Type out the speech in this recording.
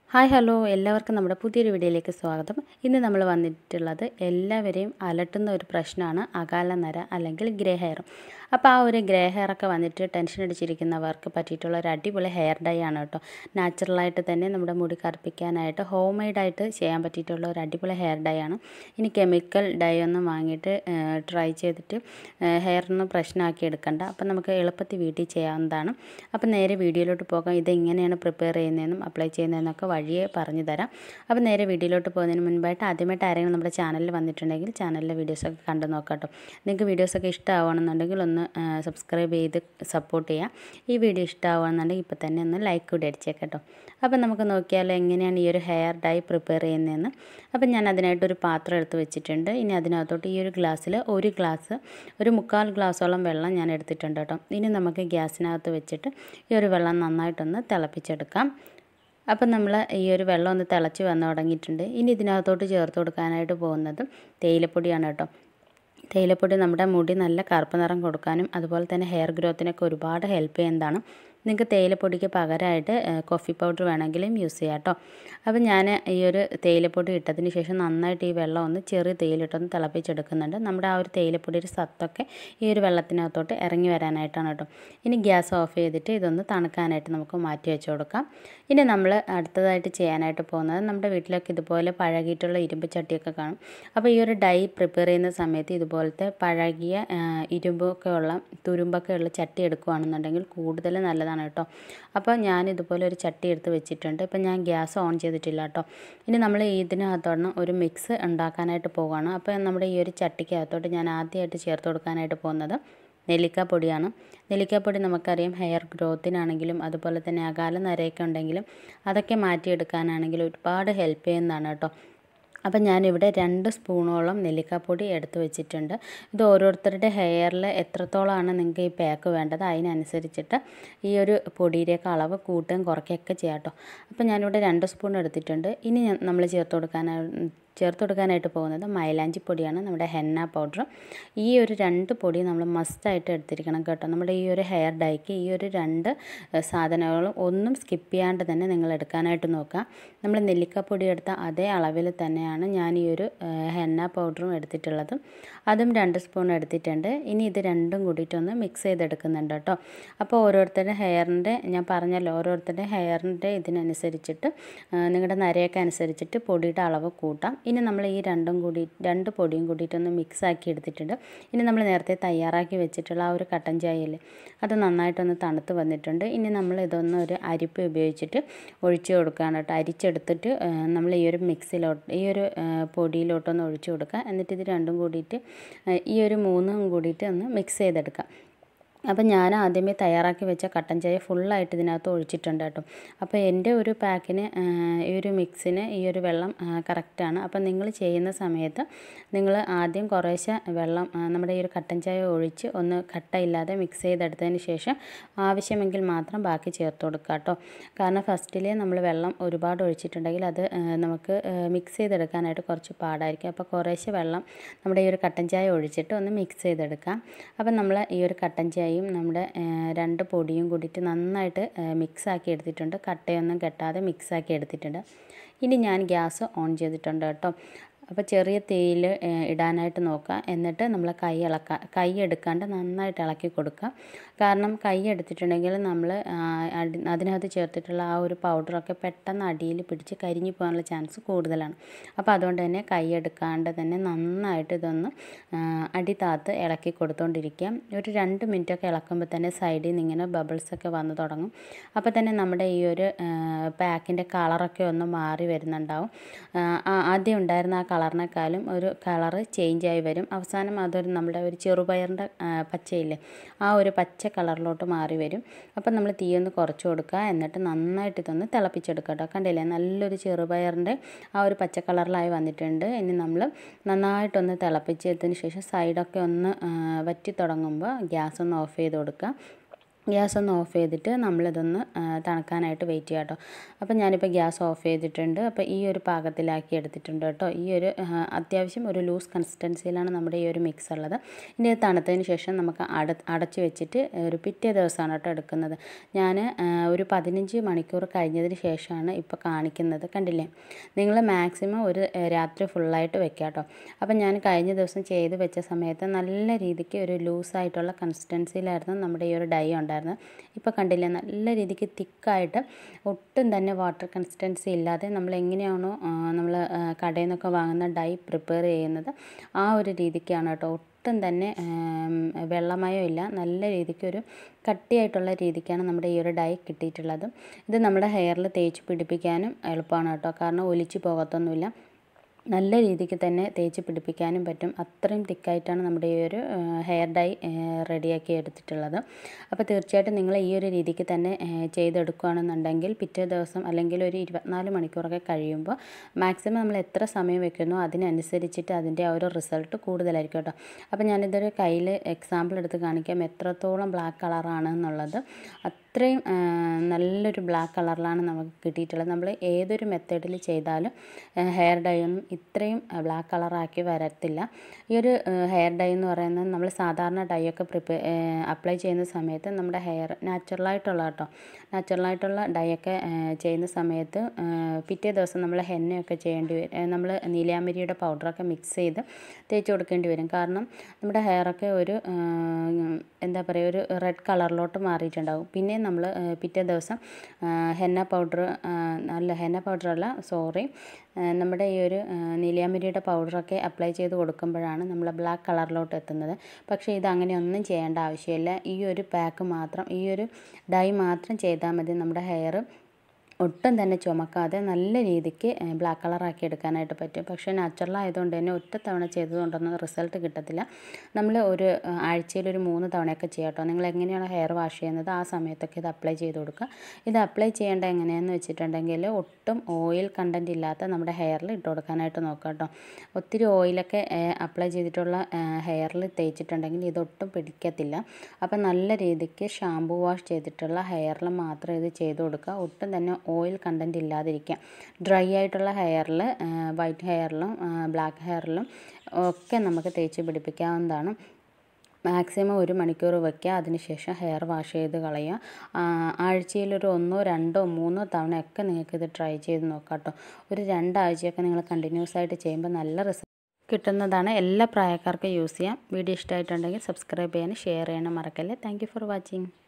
hi hello എല്ലാവർക്കും നമ്മുടെ പുതിയൊരു വീഡിയോയിലേക്ക് സ്വാഗതം ഇന്ന് നമ്മൾ വന്നിട്ടുള്ളത് എല്ലാവരെയും അലട്ടുന്ന ഒരു പ്രശ്നമാണ് അകാല നര അല്ലെങ്കിൽ ഗ്രേ ഹെയർ അപ്പോൾ ആ ഒരു ഗ്രേ ഹെയർ ഒക്കെ വന്നിട്ട് ടെൻഷൻ അടിച്ചിരിക്കുന്നവർക്ക് പറ്റിയിട്ടുള്ള ഒരു അടിപൊളി ഹെയർ ഡൈ ആണ് കേട്ടോ നാച്ചുറലായിട്ട് തന്നെ നമ്മുടെ മുടി കറുപ്പിക്കാനായിട്ട് ഹോം മെയ്ഡായിട്ട് ചെയ്യാൻ പറ്റിയിട്ടുള്ള ഒരു അടിപൊളി ഹെയർ ഡൈ ആണ് ഇനി കെമിക്കൽ ഡൈ ഒന്നും വാങ്ങിയിട്ട് ട്രൈ ചെയ്തിട്ട് ഹെയറിന് പ്രശ്നമാക്കി എടുക്കണ്ട അപ്പം നമുക്ക് എളുപ്പത്തിൽ വീട്ടിൽ ചെയ്യാവുന്നതാണ് അപ്പം നേരെ വീഡിയോയിലോട്ട് പോകാം ഇത് എങ്ങനെയാണ് പ്രിപ്പയർ ചെയ്യുന്നതെന്നും അപ്ലൈ ചെയ്യുന്നതെന്നൊക്കെ വഴിയെ പറഞ്ഞു തരാം അപ്പം നേരെ വീഡിയോയിലോട്ട് പോകുന്നതിന് മുൻപായിട്ട് ആദ്യമായിട്ട് ആരെങ്കിലും നമ്മുടെ ചാനലിൽ വന്നിട്ടുണ്ടെങ്കിൽ ചാനലിലെ വീഡിയോസൊക്കെ കണ്ടു നോക്കാം കേട്ടോ നിങ്ങൾക്ക് വീഡിയോസൊക്കെ ഇഷ്ടമാവണമെന്നുണ്ടെങ്കിൽ ഒന്ന് സബ്സ്ക്രൈബ് ചെയ്ത് സപ്പോർട്ട് ചെയ്യാം ഈ വീഡിയോ ഇഷ്ടമാവുകയാണെന്നുണ്ടെങ്കിൽ ഇപ്പോൾ തന്നെ ഒന്ന് ലൈക്ക് കൂടി അടിച്ചേക്കട്ടോ അപ്പം നമുക്ക് നോക്കിയാൽ എങ്ങനെയാണ് ഈ ഒരു ഹെയർ ഡൈ പ്രിപ്പയർ ചെയ്യുന്നതെന്ന് അപ്പം ഞാൻ അതിനായിട്ടൊരു പാത്രം എടുത്ത് വെച്ചിട്ടുണ്ട് ഇനി അതിനകത്തോട്ട് ഈ ഒരു ഗ്ലാസ്സിൽ ഒരു ഗ്ലാസ് ഒരു മുക്കാൽ ഗ്ലാസ്സോളം വെള്ളം ഞാൻ എടുത്തിട്ടുണ്ട് കേട്ടോ ഇനി നമുക്ക് ഗ്യാസിനകത്ത് വെച്ചിട്ട് ഈ ഒരു വെള്ളം നന്നായിട്ടൊന്ന് തിളപ്പിച്ചെടുക്കാം അപ്പം നമ്മൾ ഈ ഒരു വെള്ളം ഒന്ന് തിളച്ച് വന്ന് തുടങ്ങിയിട്ടുണ്ട് ഇനി ഇതിനകത്തോട്ട് ചേർത്ത് കൊടുക്കാനായിട്ട് പോകുന്നത് തേയിലപ്പൊടിയാണ് കേട്ടോ തേയിലപ്പൊടി നമ്മുടെ മുടി നല്ല കറുപ്പ് നിറം കൊടുക്കാനും അതുപോലെ തന്നെ ഹെയർ ഗ്രോത്തിനൊക്കെ ഒരുപാട് ഹെൽപ്പ് ചെയ്യുന്നതാണ് നിങ്ങൾക്ക് തേയിലപ്പൊടിക്ക് പകരമായിട്ട് കോഫി പൗഡർ വേണമെങ്കിലും യൂസ് ചെയ്യാം കേട്ടോ അപ്പം ഞാൻ ഈ ഒരു തേയിലപ്പൊടി ഇട്ടതിന് ശേഷം നന്നായിട്ട് ഈ വെള്ളം ഒന്ന് ചെറിയ തേയിലിട്ടൊന്ന് തിളപ്പിച്ചെടുക്കുന്നുണ്ട് നമ്മുടെ ആ ഒരു തേയിലപ്പൊടിയുടെ സത്തൊക്കെ ഈ ഒരു വെള്ളത്തിനകത്തോട്ട് ഇറങ്ങി വരാനായിട്ടാണ് കേട്ടോ ഇനി ഗ്യാസ് ഓഫ് ചെയ്തിട്ട് ഇതൊന്ന് തണുക്കാനായിട്ട് നമുക്ക് മാറ്റി വെച്ച് കൊടുക്കാം ഇനി നമ്മൾ അടുത്തതായിട്ട് ചെയ്യാനായിട്ട് പോകുന്നത് നമ്മുടെ വീട്ടിലൊക്കെ ഇതുപോലെ പഴകിയിട്ടുള്ള ഇരുമ്പ് ചട്ടിയൊക്കെ കാണും അപ്പോൾ ഈ ഒരു ഡൈ പ്രിപ്പയർ ചെയ്യുന്ന സമയത്ത് ഇതുപോലത്തെ പഴകിയ ഇരുമ്പൊക്കെ ഉള്ള തുരുമ്പൊക്കെ ഉള്ള ചട്ടി എടുക്കുകയാണെന്നുണ്ടെങ്കിൽ കൂടുതൽ നല്ലതാണ് നല്ലതാണ് കേട്ടോ അപ്പോൾ ഞാൻ ഇതുപോലെ ഒരു ചട്ടി എടുത്ത് വെച്ചിട്ടുണ്ട് ഇപ്പം ഞാൻ ഗ്യാസ് ഓൺ ചെയ്തിട്ടില്ല കേട്ടോ ഇനി നമ്മൾ ഇതിനകത്തോട്ട് ഒരു മിക്സ് ഉണ്ടാക്കാനായിട്ട് പോവുകയാണ് അപ്പോൾ നമ്മുടെ ഈ ഒരു ചട്ടിക്കകത്തോട്ട് ഞാൻ ആദ്യമായിട്ട് ചേർത്ത് കൊടുക്കാനായിട്ട് പോകുന്നത് നെല്ലിക്കാപ്പൊടിയാണ് നെല്ലിക്കാപ്പൊടി നമുക്കറിയാം ഹെയർ ഗ്രോത്തിനാണെങ്കിലും അതുപോലെ തന്നെ അകാല നരയൊക്കെ ഉണ്ടെങ്കിലും അതൊക്കെ മാറ്റിയെടുക്കാനാണെങ്കിലും ഒരുപാട് ഹെൽപ്പ് ചെയ്യുന്നതാണ് കേട്ടോ അപ്പം ഞാനിവിടെ രണ്ട് സ്പൂണോളം നെല്ലിക്കാപ്പൊടി എടുത്ത് വെച്ചിട്ടുണ്ട് ഇത് ഓരോരുത്തരുടെ ഹെയറിൽ എത്രത്തോളമാണ് നിങ്ങൾക്ക് ഈ പാക്ക് വേണ്ടത് അതിനനുസരിച്ചിട്ട് ഈ ഒരു പൊടിയുടെയൊക്കെ അളവ് കൂട്ടുകയും കുറയ്ക്കുകയൊക്കെ ചെയ്യാം കേട്ടോ അപ്പം ഞാനിവിടെ രണ്ട് സ്പൂൺ എടുത്തിട്ടുണ്ട് ഇനി നമ്മൾ ചേർത്ത് കൊടുക്കാനായി ചേർത്ത് കൊടുക്കാനായിട്ട് പോകുന്നത് മൈലാഞ്ചി പൊടിയാണ് നമ്മുടെ ഹെന്ന പൗഡർ ഈ ഒരു രണ്ട് പൊടി നമ്മൾ മസ്റ്റായിട്ട് എടുത്തിരിക്കണം കേട്ടോ നമ്മുടെ ഈ ഒരു ഹെയർ ഡൈക്ക് ഈ ഒരു രണ്ട് സാധനങ്ങളും ഒന്നും സ്കിപ്പ് ചെയ്യാണ്ട് തന്നെ നിങ്ങൾ എടുക്കാനായിട്ട് നോക്കുക നമ്മൾ നെല്ലിക്കപ്പൊടി എടുത്ത അതേ അളവിൽ തന്നെയാണ് ഞാൻ ഈ ഒരു ഹെന്ന പൗഡറും എടുത്തിട്ടുള്ളത് അതും രണ്ട് സ്പൂൺ എടുത്തിട്ടുണ്ട് ഇനി ഇത് രണ്ടും കൂടിയിട്ടൊന്ന് മിക്സ് ചെയ്തെടുക്കുന്നുണ്ട് കേട്ടോ അപ്പോൾ ഓരോരുത്തരുടെ ഹെയറിൻ്റെ ഞാൻ പറഞ്ഞല്ലോ ഓരോരുത്തരുടെ ഹെയറിൻ്റെ ഇതിനനുസരിച്ചിട്ട് നിങ്ങളുടെ നരയൊക്കെ അനുസരിച്ചിട്ട് പൊടിയുടെ അളവ് കൂട്ടാം ഇനി നമ്മൾ ഈ രണ്ടും കൂടി രണ്ട് പൊടിയും കൂടിയിട്ടൊന്ന് മിക്സ് ആക്കി എടുത്തിട്ടുണ്ട് ഇനി നമ്മൾ നേരത്തെ തയ്യാറാക്കി വെച്ചിട്ടുള്ള ആ ഒരു കട്ടൻ ചായയില്ലേ അത് നന്നായിട്ടൊന്ന് തണുത്ത് വന്നിട്ടുണ്ട് ഇനി നമ്മൾ ഇതൊന്ന് ഒരു അരിപ്പ് ഉപയോഗിച്ചിട്ട് ഒഴിച്ച് കൊടുക്കുകയാണ് കേട്ടോ അരിച്ചെടുത്തിട്ട് നമ്മൾ ഈ ഒരു മിക്സിലോട്ട് ഈ ഒരു പൊടിയിലോട്ടൊന്ന് ഒഴിച്ച് കൊടുക്കുക എന്നിട്ട് ഇത് രണ്ടും കൂടിയിട്ട് ഈ ഒരു മൂന്നും കൂടിയിട്ട് ഒന്ന് മിക്സ് ചെയ്തെടുക്കാം അപ്പം ഞാൻ ആദ്യമേ തയ്യാറാക്കി വെച്ച കട്ടൻ ചായ ഫുള്ളായിട്ട് ഇതിനകത്ത് ഒഴിച്ചിട്ടുണ്ട് കേട്ടോ അപ്പോൾ എൻ്റെ ഒരു പാക്കിന് ഈ ഒരു മിക്സിന് ഈ ഒരു വെള്ളം കറക്റ്റാണ് അപ്പം നിങ്ങൾ ചെയ്യുന്ന സമയത്ത് നിങ്ങൾ ആദ്യം കുറേശ്ശെ വെള്ളം നമ്മുടെ ഈ ഒരു കട്ടൻ ചായ ഒഴിച്ച് ഒന്ന് കട്ടയില്ലാതെ മിക്സ് ചെയ്തെടുത്തതിന് ശേഷം ആവശ്യമെങ്കിൽ മാത്രം ബാക്കി ചേർത്ത് കൊടുക്കുക കേട്ടോ കാരണം ഫസ്റ്റിലേ നമ്മൾ വെള്ളം ഒരുപാട് ഒഴിച്ചിട്ടുണ്ടെങ്കിൽ അത് നമുക്ക് മിക്സ് ചെയ്തെടുക്കാനായിട്ട് കുറച്ച് പാടായിരിക്കും അപ്പോൾ കുറേശ്ശെ വെള്ളം നമ്മുടെ ഈ ഒരു കട്ടൻ ചായ ഒഴിച്ചിട്ട് ഒന്ന് മിക്സ് ചെയ്തെടുക്കാം അപ്പം നമ്മൾ ഈ ഒരു കട്ടൻ ചായ ചായയും നമ്മുടെ രണ്ട് പൊടിയും കൂടിയിട്ട് നന്നായിട്ട് മിക്സ് ആക്കി എടുത്തിട്ടുണ്ട് കട്ടയൊന്നും കെട്ടാതെ മിക്സ് ആക്കി എടുത്തിട്ടുണ്ട് ഇനി ഞാൻ ഗ്യാസ് ഓൺ ചെയ്തിട്ടുണ്ട് കേട്ടോ അപ്പോൾ ചെറിയ തേയിൽ ഇടാനായിട്ട് നോക്കുക എന്നിട്ട് നമ്മൾ കൈ ഇളക്കാൻ കൈ എടുക്കാണ്ട് നന്നായിട്ട് ഇളക്കി കൊടുക്കുക കാരണം കൈ എടുത്തിട്ടുണ്ടെങ്കിൽ നമ്മൾ അതിനകത്ത് ചേർത്തിട്ടുള്ള ആ ഒരു പൗഡറൊക്കെ പെട്ടെന്ന് അടിയിൽ പിടിച്ച് കരിഞ്ഞു പോകാനുള്ള ചാൻസ് കൂടുതലാണ് അപ്പോൾ അതുകൊണ്ട് തന്നെ കൈ എടുക്കാണ്ട് തന്നെ നന്നായിട്ട് ഇതൊന്ന് അടി താത്ത് ഇളക്കി കൊടുത്തുകൊണ്ടിരിക്കുക ഒരു രണ്ട് മിനിറ്റൊക്കെ ഇളക്കുമ്പോൾ തന്നെ സൈഡിൽ നിന്ന് ഇങ്ങനെ ബബിൾസൊക്കെ വന്ന് തുടങ്ങും അപ്പോൾ തന്നെ നമ്മുടെ ഈ ഒരു പാക്കിൻ്റെ കളറൊക്കെ ഒന്ന് മാറി വരുന്നുണ്ടാവും ആദ്യം ഉണ്ടായിരുന്ന ആ കളറിനേക്കാളും ഒരു കളറ് ചേഞ്ച് ആയി വരും അവസാനം അതൊരു നമ്മുടെ ഒരു ചെറുപയറിൻ്റെ പച്ചയില്ലേ ആ ഒരു പച്ച കളറിലോട്ട് മാറി വരും അപ്പം നമ്മൾ തീ ഒന്ന് കുറച്ച് കൊടുക്കുക എന്നിട്ട് നന്നായിട്ട് ഇതൊന്ന് തിളപ്പിച്ചെടുക്കുക കേട്ടോ കണ്ടില്ലേ നല്ലൊരു ചെറുപയറിൻ്റെ ആ ഒരു പച്ച കളറിലായി വന്നിട്ടുണ്ട് ഇനി നമ്മൾ നന്നായിട്ടൊന്ന് തിളപ്പിച്ചതിന് ശേഷം സൈഡൊക്കെ ഒന്ന് വറ്റി തുടങ്ങുമ്പോൾ ഗ്യാസ് ഒന്ന് ഓഫ് ചെയ്ത് കൊടുക്കുക ഗ്യാസ് ഒന്ന് ഓഫ് ചെയ്തിട്ട് നമ്മളിതൊന്ന് ആ, തണുക്കാനായിട്ട് വെയിറ്റ് ചെയ്യാം കേട്ടോ അപ്പോൾ ഞാനിപ്പോൾ ഗ്യാസ് ഓഫ് ചെയ്തിട്ടുണ്ട് അപ്പോൾ ഈ ഒരു പാകത്തിലാക്കി എടുത്തിട്ടുണ്ട് കേട്ടോ ഈ ഒരു ആ, അത്യാവശ്യം ഒരു ലൂസ് കൺസിസ്റ്റൻസിയിലാണ് നമ്മുടെ ഈ ഒരു മിക്സ് ഉള്ളത് ഇനി ഇത് തണുത്തതിന് ശേഷം നമുക്ക് അട അടച്ച് വെച്ചിട്ട് ഒരു പിറ്റേ ദിവസമാണ് കേട്ടോ എടുക്കുന്നത് ഞാൻ ഒരു പതിനഞ്ച് മണിക്കൂർ കഴിഞ്ഞതിന് ശേഷമാണ് ഇപ്പോൾ കാണിക്കുന്നത് കണ്ടില്ലേ നിങ്ങൾ മാക്സിമം ഒരു ആ, രാത്രി ഫുള്ളായിട്ട് വെക്കുക കേട്ടോ അപ്പം ഞാൻ കഴിഞ്ഞ ദിവസം ചെയ്ത് വെച്ച സമയത്ത് നല്ല രീതിക്ക് ഒരു ലൂസായിട്ടുള്ള കൺസിസ്റ്റൻസിയിലായിരുന്നു നമ്മുടെ ഈ ഒരു ഡൈ ഉണ്ടായിരുന്നത് ഇപ്പോൾ കണ്ടില്ലേ നല്ല രീതിക്ക് തിക്കായിട്ട് ഒട്ടും തന്നെ വാട്ടർ കൺസിസ്റ്റൻസി ഇല്ലാതെ നമ്മൾ എങ്ങനെയാണോ നമ്മൾ കടയിൽ നിന്നൊക്കെ വാങ്ങുന്ന ഡൈ പ്രിപ്പയർ ചെയ്യുന്നത് ആ ഒരു രീതിക്കാണ് കേട്ടോ ഒട്ടും തന്നെ ഉം, വെള്ളമയം ഇല്ല നല്ല രീതിക്ക് ഒരു കട്ടിയായിട്ടുള്ള രീതിക്കാണ് നമ്മുടെ ഈ ഒരു ഡൈ കിട്ടിയിട്ടുള്ളത് ഇത് നമ്മുടെ ഹെയറിൽ തേച്ച് പിടിപ്പിക്കാനും എളുപ്പമാണ് കേട്ടോ കാരണം ഒലിച്ച് പോകത്തൊന്നുമില്ല നല്ല രീതിക്ക് തന്നെ തേച്ച് പിടിപ്പിക്കാനും പറ്റും അത്രയും തിക്കായിട്ടാണ് നമ്മുടെ ഈ ഒരു ഹെയർ ഡൈ റെഡിയാക്കി എടുത്തിട്ടുള്ളത് അപ്പോൾ തീർച്ചയായിട്ടും നിങ്ങൾ ഈ ഒരു രീതിക്ക് തന്നെ ഏഹ്, ചെയ്തെടുക്കുകയാണെന്നുണ്ടെങ്കിൽ പിറ്റേ ദിവസം അല്ലെങ്കിൽ ഒരു ഇരുപത്തിനാല് മണിക്കൂറൊക്കെ കഴിയുമ്പോൾ മാക്സിമം നമ്മൾ എത്ര സമയം വെക്കുന്നോ അതിനനുസരിച്ചിട്ട് അതിൻ്റെ ആ ഒരു റിസൾട്ട് കൂടുതലായിരിക്കും കേട്ടോ അപ്പോൾ ഞാനിതൊരു കയ്യിൽ എക്സാമ്പിൾ എടുത്ത് കാണിക്കാം എത്രത്തോളം ബ്ലാക്ക് കളറാണ് എന്നുള്ളത് അത്രയും ആ, നല്ലൊരു ബ്ലാക്ക് കളറിലാണ് നമുക്ക് കിട്ടിയിട്ടുള്ളത് നമ്മൾ ഏതൊരു മെത്തേഡിൽ ചെയ്താലും ഹെയർ ഡൈ ഒന്നും ഇത്രയും ബ്ലാക്ക് കളറാക്കി വരത്തില്ല ഈ ഒരു ഹെയർ ഡൈ എന്ന് പറയുന്നത് നമ്മൾ സാധാരണ ഡൈ ഒക്കെ പ്രിപ്പയർ അപ്ലൈ ചെയ്യുന്ന സമയത്ത് നമ്മുടെ ഹെയർ നാച്ചുറലായിട്ടുള്ള കേട്ടോ നാച്ചുറലായിട്ടുള്ള ഡൈ ഒക്കെ ആ, ചെയ്യുന്ന സമയത്ത് ആ, പിറ്റേ ദിവസം നമ്മൾ ഹെന്നയൊക്കെ ചെയ്യേണ്ടി വരും നമ്മൾ നീലാമരിയുടെ പൗഡറൊക്കെ മിക്സ് ചെയ്ത് തേച്ച് കൊടുക്കേണ്ടി വരും കാരണം നമ്മുടെ ഹെയറൊക്കെ ഒരു ആ, എന്താ പറയുക ഒരു റെഡ് കളറിലോട്ട് മാറിയിട്ടുണ്ടാകും പിന്നെ നമ്മൾ പിറ്റേ ദിവസം ആ, ഹെന്ന പൗഡർ അല്ല ഹെന്ന പൗഡറല്ല സോറി നമ്മുടെ ഈ ഒരു ആ, നീലിയാമ്പരിയുടെ പൗഡറൊക്കെ അപ്ലൈ ചെയ്ത് കൊടുക്കുമ്പോഴാണ് നമ്മൾ ബ്ലാക്ക് കളറിലോട്ട് എത്തുന്നത് പക്ഷേ ഇത് അങ്ങനെയൊന്നും ചെയ്യേണ്ട ആവശ്യമില്ല ഈ ഒരു പാക്ക് മാത്രം ഈ ഒരു ഡൈ മാത്രം ചെയ്താൽ മതി നമ്മുടെ ഹെയർ ഒട്ടും തന്നെ ചുമക്കാതെ നല്ല രീതിക്ക് ബ്ലാക്ക് കളറാക്കി എടുക്കാനായിട്ട് പറ്റും പക്ഷേ നാച്ചുറൽ ആയതുകൊണ്ട് തന്നെ ഒറ്റ തവണ ചെയ്തതുകൊണ്ടൊന്നും റിസൾട്ട് കിട്ടത്തില്ല നമ്മൾ ഒരു ആ, ആഴ്ചയിൽ ഒരു മൂന്ന് തവണയൊക്കെ ചെയ്യാം കേട്ടോ നിങ്ങൾ എങ്ങനെയാണോ ഹെയർ വാഷ് ചെയ്യുന്നത് ആ സമയത്തൊക്കെ ഇത് അപ്ലൈ ചെയ്ത് കൊടുക്കുക ഇത് അപ്ലൈ ചെയ്യേണ്ട എങ്ങനെയാണെന്ന് വെച്ചിട്ടുണ്ടെങ്കിൽ ഒട്ടും ഓയിൽ കണ്ടൻറ്റ് ഇല്ലാത്ത നമ്മുടെ ഹെയറിൽ ഇട്ട് കൊടുക്കാനായിട്ട് നോക്കുക കേട്ടോ ഒത്തിരി ഓയിലൊക്കെ അപ്ലൈ ചെയ്തിട്ടുള്ള ഹെയറിൽ തേച്ചിട്ടുണ്ടെങ്കിൽ ഇതൊട്ടും പിടിക്കത്തില്ല അപ്പം നല്ല രീതിക്ക് ഷാമ്പു വാഷ് ചെയ്തിട്ടുള്ള ഹെയറിൽ മാത്രം ഇത് ചെയ്ത് കൊടുക്കുക ഒട്ടും തന്നെ ഓയിൽ കണ്ടൻറ്റ് ഇല്ലാതിരിക്കുക ഡ്രൈ ആയിട്ടുള്ള ഹെയറിൽ വൈറ്റ് ഹെയറിലും ബ്ലാക്ക് ഹെയറിലും ഒക്കെ നമുക്ക് തേച്ച് പിടിപ്പിക്കാവുന്നതാണ് മാക്സിമം ഒരു മണിക്കൂർ വയ്ക്കുക അതിനുശേഷം ഹെയർ വാഷ് ചെയ്ത് കളയുക ആ, ആഴ്ചയിലൊരു ഒന്നോ രണ്ടോ മൂന്നോ തവണയൊക്കെ നിങ്ങൾക്ക് ഇത് ട്രൈ ചെയ്ത് നോക്കാം കേട്ടോ ഒരു രണ്ടാഴ്ചയൊക്കെ നിങ്ങൾ കണ്ടിന്യൂസ് ആയിട്ട് ചെയ്യുമ്പോൾ നല്ല റിസൾട്ട് കിട്ടുന്നതാണ് എല്ലാ പ്രായക്കാർക്കും യൂസ് ചെയ്യാം വീഡിയോ ഇഷ്ടമായിട്ടുണ്ടെങ്കിൽ സബ്സ്ക്രൈബ് ചെയ്യാനും ഷെയർ ചെയ്യാനും മറക്കല്ലേ താങ്ക് ഫോർ വാച്ചിങ്